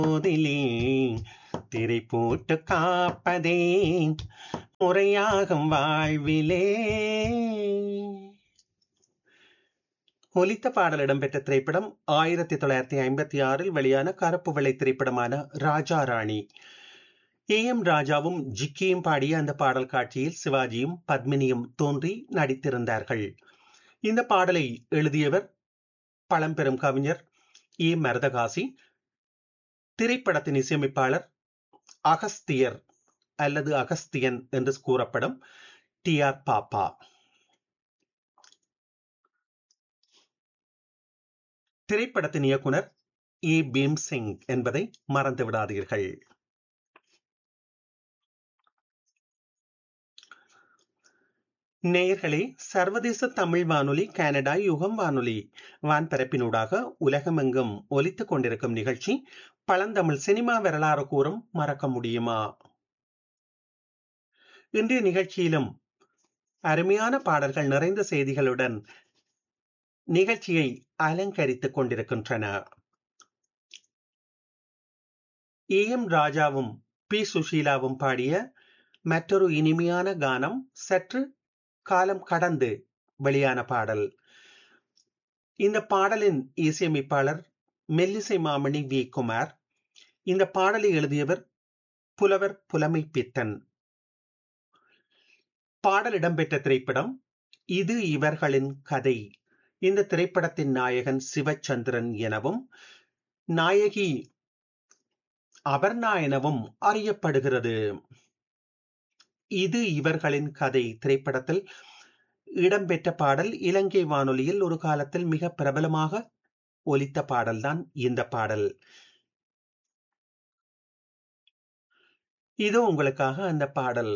போதிலே திரை போட்டு காப்பதே முறையாகும் வாழ்விலே ஒலித்த பாடல் இடம்பெற்ற திரைப்படம் ஆயிரத்தி தொள்ளாயிரத்தி ஐம்பத்தி ஆறில் வெளியான கருப்பு வெள்ளை திரைப்படமான ராஜா ராணி ஏ எம் ராஜாவும் ஜிக்கியும் பாடிய அந்த பாடல் காட்சியில் சிவாஜியும் பத்மினியும் தோன்றி நடித்திருந்தார்கள் இந்த பாடலை எழுதியவர் பழம்பெரும் கவிஞர் ஏ மரதகாசி திரைப்படத்தின் இசையமைப்பாளர் அகஸ்தியர் அல்லது அகஸ்தியன் என்று கூறப்படும் டி ஆர் பாப்பா திரைப்படத்தின் இயக்குனர் ஏ பீம் சிங் என்பதை மறந்து விடாதீர்கள் நேயர்களே சர்வதேச தமிழ் வானொலி கனடா யுகம் வானொலி வான்பரப்பினூடாக உலகமெங்கும் ஒலித்துக் கொண்டிருக்கும் நிகழ்ச்சி பழந்தமிழ் சினிமா வரலாறு கூறும் மறக்க முடியுமா இன்றைய நிகழ்ச்சியிலும் அருமையான பாடல்கள் நிறைந்த செய்திகளுடன் நிகழ்ச்சியை அலங்கரித்துக் கொண்டிருக்கின்றன ஏ எம் ராஜாவும் பி சுஷீலாவும் பாடிய மற்றொரு இனிமையான கானம் சற்று காலம் கடந்து வெளியான பாடல் இந்த பாடலின் இசையமைப்பாளர் மெல்லிசை மாமணி வி குமார் இந்த பாடலை எழுதியவர் புலவர் புலமை பித்தன் பாடல் இடம்பெற்ற திரைப்படம் இது இவர்களின் கதை இந்த திரைப்படத்தின் நாயகன் சிவச்சந்திரன் எனவும் நாயகி அபர்ணா எனவும் அறியப்படுகிறது இது இவர்களின் கதை திரைப்படத்தில் இடம்பெற்ற பாடல் இலங்கை வானொலியில் ஒரு காலத்தில் மிக பிரபலமாக ஒலித்த பாடல்தான் இந்த பாடல் இதோ உங்களுக்காக அந்த பாடல்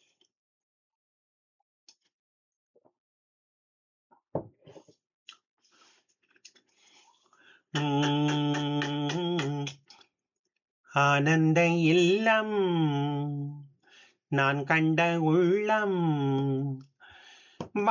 ஆனந்த இல்லம் நான் கண்ட உள்ளம்